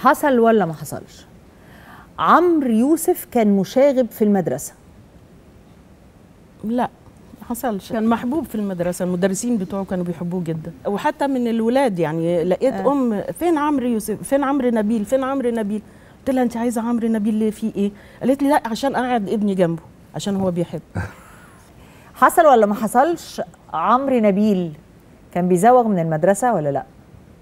حصل ولا ما حصلش عمرو يوسف كان مشاغب في المدرسه لا ما حصلش كان محبوب في المدرسه المدرسين بتوعه كانوا بيحبوه جدا وحتى من الولاد يعني لقيت آه. ام فين عمرو يوسف فين عمرو نبيل فين عمرو نبيل قلت لها انت عايزه عمرو نبيل ليه في ايه قالت لي لا عشان اقعد ابني جنبه عشان هو بيحب حصل ولا ما حصلش عمرو نبيل كان بيزوغ من المدرسه ولا لا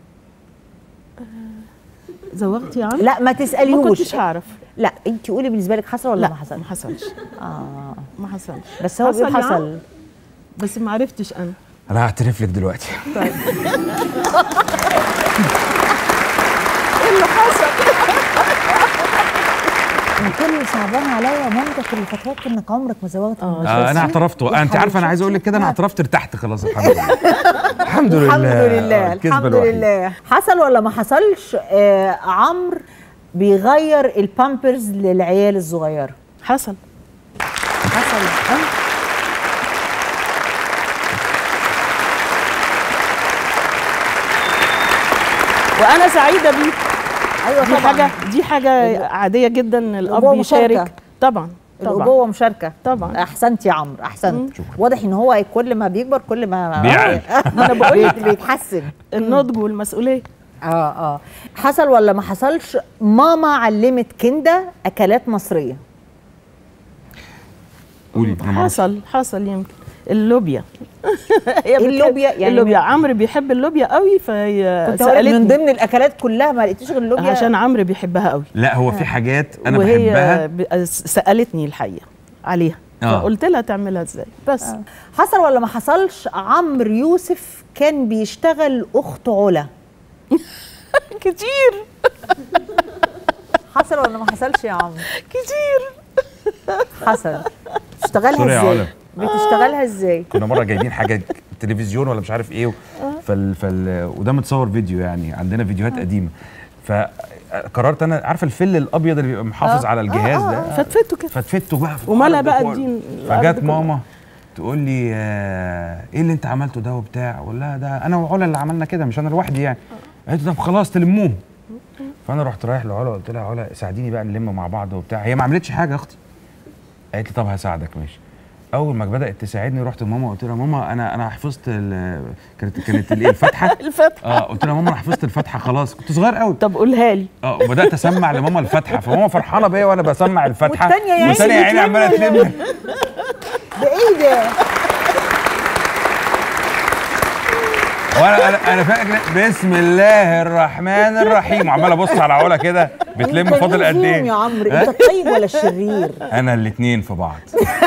زوغتي يا عم لا ما ما تساليهوش كنتش هعرف لا انت قولي بالنسبه لك حصل ولا لا ما حصل ما حصلش اه ما حصلش بس هو بيقول يا عم؟ حصل بس ما عرفتش انا انا هعترف لك دلوقتي طيب ايه اللي حصل انا كل اللي صعبان عليا مامتك اللي فاكراك انك عمرك ما زوغت من آه. المدرسة. آه انا اعترفت يا انت عارفه انا عايز اقول لك كده انا حبيبتي. اعترفت ارتحت خلاص الحمد لله الحمد لله الحمد لله الكذبة الحمد الوحيدة. لله حصل ولا ما حصلش آه عمرو بيغير البامبرز للعيال الصغيره حصل حصل آه. وانا سعيده بيه ايوه دي طبعا حاجه دي حاجه عاديه جدا الاب الأبوة مشاركة. يشارك طبعا طبعا الابوه مشاركه طبعا احسنت يا عمرو احسنت واضح ان هو كل ما بيكبر كل ما بيعقل. ما انا بقول لك بيتحسن النضج والمسؤوليه اه اه حصل ولا ما حصلش ماما علمت كنده اكلات مصريه قولي انا ما أعرفش. حصل حصل يمكن اللوبيا هي إيه بتحب- اللوبيا؟ يعني اللوبيا عمرو بيحب اللوبيا قوي فهي كنت هقول من سالتني ضمن الاكلات كلها ما لقيتيش غير اللوبيا عشان عمرو بيحبها قوي لا هو في حاجات انا وهي بحبها ب- سالتني الحقيقه عليها آه. فقلت لها تعملها ازاي بس حصل ولا ما حصلش عمرو يوسف كان بيشتغل اخت علا كتير حصل ولا ما حصلش يا عمرو كتير حصل بتشتغلها سوري يا ازاي علا. بتشتغلها ازاي كنا مره جايبين حاجه تلفزيون ولا مش عارف ايه و- فال فال وده متصور فيديو يعني عندنا فيديوهات قديمه فقررت انا عارفه الفل الابيض اللي بيبقى محافظ على الجهاز ده فتفته كده فتفته بقى في ومالها الأرض بقى كله. الدين فجت الأرض كلها. ماما تقول لي آه ايه اللي انت عملته ده وبتاع اقول لها ده انا وعلا اللي عملنا كده مش انا لوحدي يعني قالت لي طب خلاص تلموه فانا رحت رايح لعلا قلت لها علا ساعديني بقى نلم مع بعض وبتاع هي ما عملتش حاجه يا اختي قالت لي طب هساعدك ماشي اول ما بدات تساعدني رحت لماما قلت لها ماما انا انا حفظت ال- كانت كانت الايه الفاتحه الفتحه اه قلت لها ماما انا حفظت الفاتحه خلاص كنت صغير قوي طب قولها لي اه وبدات اسمع لماما الفاتحه فماما فرحانه بيا وانا بسمع الفاتحه والتانية يا عيني والتانية يا عيني عماله بتلم. تلم ده ايه ده وانا انا انا فاكر بسم الله الرحمن الرحيم وعمال ابص على علا كده بتلم أنت فاضل مين قد فيهم ايه يا عمرو ها؟ انت الطيب ولا الشرير انا الاثنين في بعض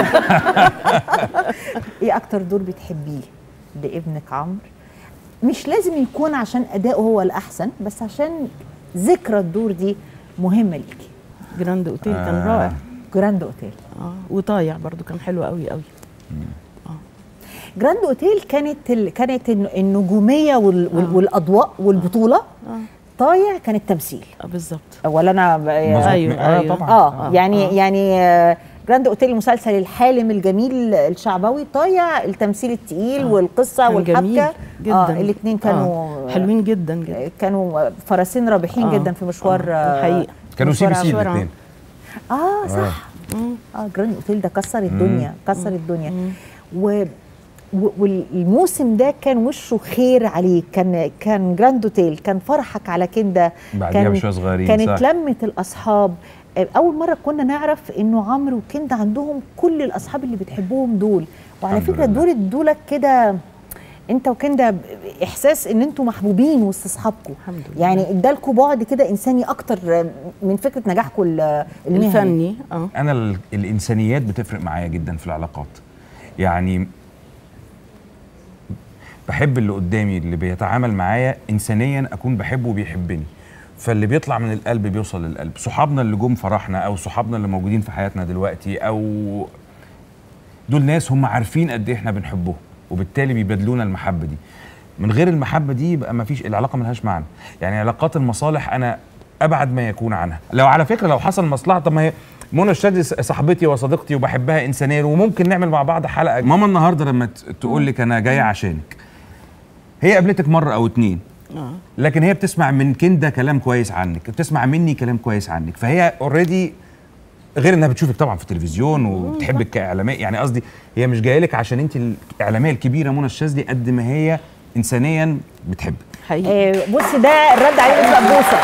ايه اكتر دور بتحبيه لابنك عمرو مش لازم يكون عشان اداؤه هو الاحسن بس عشان ذكرى الدور دي مهمه ليكي جراند اوتيل كان آه. رائع جراند اوتيل اه وطايع برضو كان حلو قوي قوي جراند اوتيل كانت ال... كانت الن- النجوميه وال... وال... والاضواء والبطوله اه طايع كان التمثيل آه، بالظبط ولا انا ب... مظبوط. أيوة، آه، أيوة. طبعا اه آه، يعني آه. يعني آه، جراند اوتيل المسلسل الحالم الجميل الشعبوي طايع التمثيل التقيل والقصه كان جميل والحبكه جدا اه الاثنين كانوا آه. حلوين جدا جدا كانوا فرسين رابحين آه، جدا في مشوار آه، آه، الحقيقة. كانوا سي بي سي مشوار الاثنين اه صح مم. اه جراند اوتيل ده كسر الدنيا كسر الدنيا و و- والموسم ده كان وشه خير عليه كان كان جراند اوتيل كان فرحك على كندا بعديها كان بشوية صغيرين، كانت صح. لمه الاصحاب آه، اول مره كنا نعرف انه عمرو وكندا عندهم كل الاصحاب اللي بتحبهم دول وعلى الحمد فكره لله. دول ادولك كده انت وكندا ب- احساس ان انتوا محبوبين وسط اصحابكم الحمد لله. يعني ادالكوا بعد كده انساني اكتر آه، من فكره نجاحكم ال- المهني الفني اه انا ال- الانسانيات بتفرق معايا جدا في العلاقات يعني بحب اللي قدامي اللي بيتعامل معايا انسانيا اكون بحبه وبيحبني فاللي بيطلع من القلب بيوصل للقلب صحابنا اللي جم فرحنا او صحابنا اللي موجودين في حياتنا دلوقتي او دول ناس هم عارفين قد ايه احنا بنحبهم وبالتالي بيبادلونا المحبه دي من غير المحبه دي يبقى ما فيش العلاقه ملهاش معنى يعني علاقات المصالح انا ابعد ما يكون عنها لو على فكره لو حصل مصلحه طب ما هي منى الشاذلي صاحبتي وصديقتي وبحبها انسانيا وممكن نعمل مع بعض حلقه ماما النهارده لما ت- تقول لك انا جايه عشانك هي قابلتك مره او اتنين اه لكن هي بتسمع من كنده كلام كويس عنك بتسمع مني كلام كويس عنك فهي اوريدي غير انها بتشوفك طبعا في التلفزيون وبتحبك كاعلاميه يعني قصدي هي مش جايه لك عشان انت الاعلاميه الكبيره منى الشاذلي قد ما هي انسانيا بتحبك حقيقي آه، بصي ده الرد عليه اسمه بوسه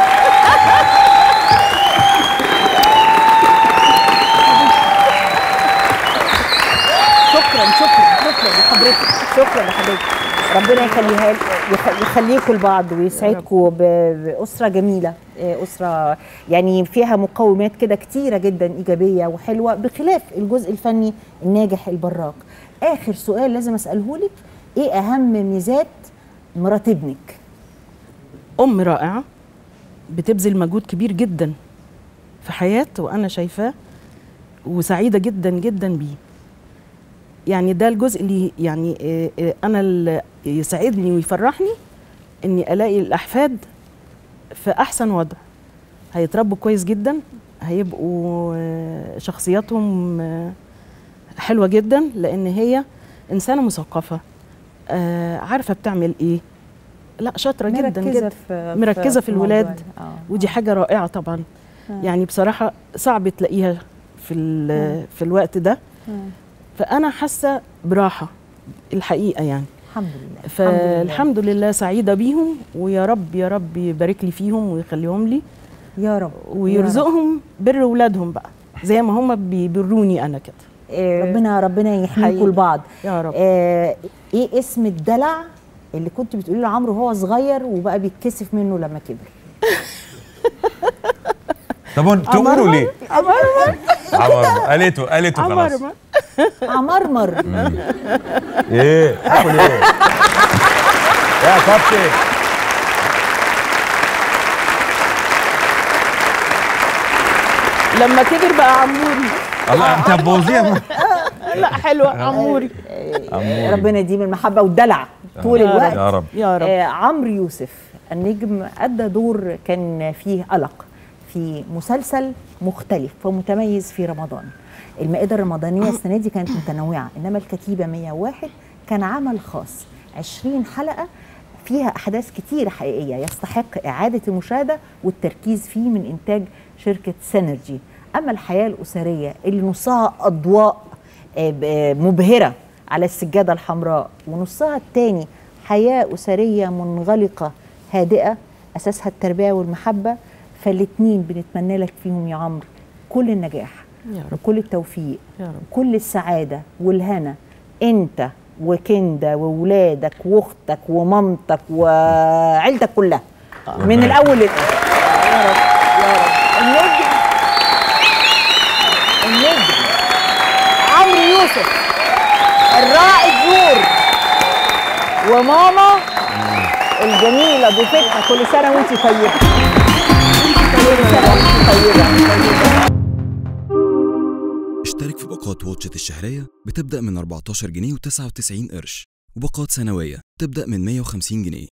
شكرا شكرا شكرا لحضرتك شكرا لحضرتك ربنا يخليها يخ- يخليكم لبعض ويسعدكم ب- باسره جميله آه، اسره يعني فيها مقومات كده كتيره جدا ايجابيه وحلوه بخلاف الجزء الفني الناجح البراق اخر سؤال لازم اساله لك ايه اهم ميزات مرات ابنك ام رائعه بتبذل مجهود كبير جدا في حياه وانا شايفاه وسعيده جدا جدا بيه يعني ده الجزء اللي يعني آه، آه، انا اللي يسعدني ويفرحني اني الاقي الاحفاد في احسن وضع هيتربوا كويس جدا هيبقوا آه، شخصياتهم آه، حلوه جدا لان هي انسانه مثقفه آه، عارفه بتعمل ايه لا شاطره جدا جدا في مركزة في الولاد. الموضوع. آه. ودي حاجه رائعه طبعا آه. يعني بصراحه صعب تلاقيها في ال- في الوقت ده آه. فانا حاسه براحه الحقيقه يعني الحمد لله فالحمد لله سعيده بيهم ويا رب يا رب يبارك لي فيهم ويخليهم لي يا رب ويرزقهم بر ولادهم بقى زي ما هم بيبروني انا كده آه، ربنا ربنا يحميكم حقيقي. لبعض يا رب آه ايه اسم الدلع اللي كنت بتقولي لعمرو وهو صغير وبقى بيتكسف منه لما كبر طب انتوا تقولوا ليه؟ عمرمر عمر قالته قالته خلاص عمرمر عمرمر ايه؟ تاكل ايه؟ يا كابتن لما كبر بقى عموري الله انت هتبوظيها لا حلوه عموري عموري. ربنا يديم المحبه والدلع طول يا رب. الوقت يا رب يا رب آه عمرو يوسف النجم ادى دور كان فيه قلق في مسلسل مختلف ومتميز في رمضان المائده الرمضانيه السنه دي كانت متنوعه انما الكتيبه 101 كان عمل خاص 20 حلقه فيها احداث كتيره حقيقيه يستحق اعاده المشاهده والتركيز فيه من انتاج شركه سينرجي اما الحياه الاسريه اللي نصها اضواء آه، ب- آه، مبهره على السجاده الحمراء ونصها الثاني حياه اسريه منغلقه هادئه اساسها التربيه والمحبه فالاتنين بنتمنى لك فيهم يا عمرو كل النجاح يا رب وكل التوفيق يا رب كل السعاده والهنا انت وكندا وولادك واختك ومامتك وعيلتك كلها من الاول للاخر يا رب يا رب النجم النجم عمرو يوسف الرائد نور وماما الجميله ضيفتنا كل سنه وانت طيبه كل سنه وانت طيبه اشترك في باقات واتشت الشهرية بتبدأ من 14 جنيه و99 قرش وباقات سنوية تبدأ من 150 جنيه